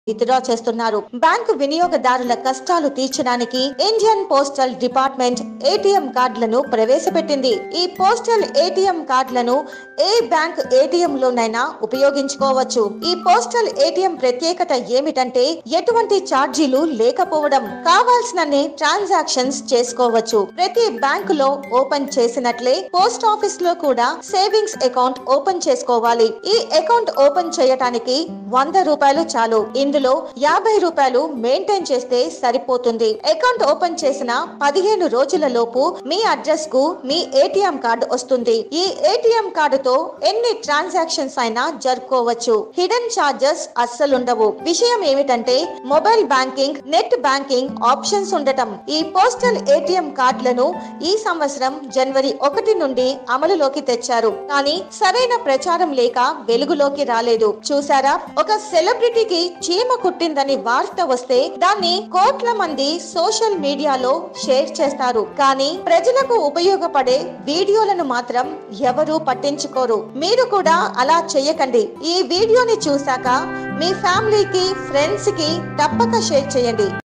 withdraw చేస్తున్నారు bank వినియోగదారుల కష్టాలు తీర్చడానికి ఇండియన్ పోస్టల్ డిపార్ట్మెంట్ ఏటీఎం కార్డులను ప్రవేశపెట్టింది ఈ పోస్టల్ ఏటీఎం కార్డులను ఏ బ్యాంక్ ఏటీఎం లోనైనా ఉపయోగించుకోవచ్చు ఈ పోస్టల్ ఏటీఎం ప్రత్యేకత ఏమిటంటే ఎటువంటి ఛార్జీలు లేకపోవడం కావాల్సినన్ని ట్రాన్సాక్షన్స్ చేసుకోవచ్చు ప్రతి బ్యాంకులో ఓపెన్ చేసినట్లే పోస్ట్ ఆఫీస్ లో కూడా సేవింగ్స్ అకౌంట్ ఓపెన్ చేసుకోవాలి ఈ అకౌంట్ ఓపెన్ చేయటానికి వంద రూపాయలు చాలు ఇందులో యాభై రూపాయలు మెయింటైన్ చేస్తే సరిపోతుంది అకౌంట్ ఓపెన్ చేసిన పదిహేను రోజుల లోపు మీ అడ్రస్ కు మీ ఏటీఎం కార్డు వస్తుంది ఈ ఏటీఎం కార్డుతో ఎన్ని ట్రాన్సాక్షన్స్ అయినా జరుపుకోవచ్చు హిడెన్ చార్జెస్ అస్సలుండవు విషయం ఏమిటంటే mobile banking net banking options ఉండటం ఈ పోస్టల్ ఏటీఎం కార్డులను ఈ సంవత్సరం జనవరి ఒకటి నుండి అమలులోకి తెచ్చారు కానీ సరైన ప్రచారం లేక వెలుగులోకి రాలేదు చూసారా ఒక సెలబ్రిటీకి చీమ కుట్టిందని వార్త వస్తే దాన్ని కోట్ల మంది సోషల్ మీడియాలో షేర్ చేస్తారు కానీ ప్రజలకు ఉపయోగపడే వీడియోలను మాత్రం ఎవరూ పట్టించుకోరు మీరు కూడా అలా చేయకండి ఈ వీడియోని చూశాక మీ ఫ్యామిలీకి ఫ్రెండ్స్ కి తప్పక షేర్ చేయండి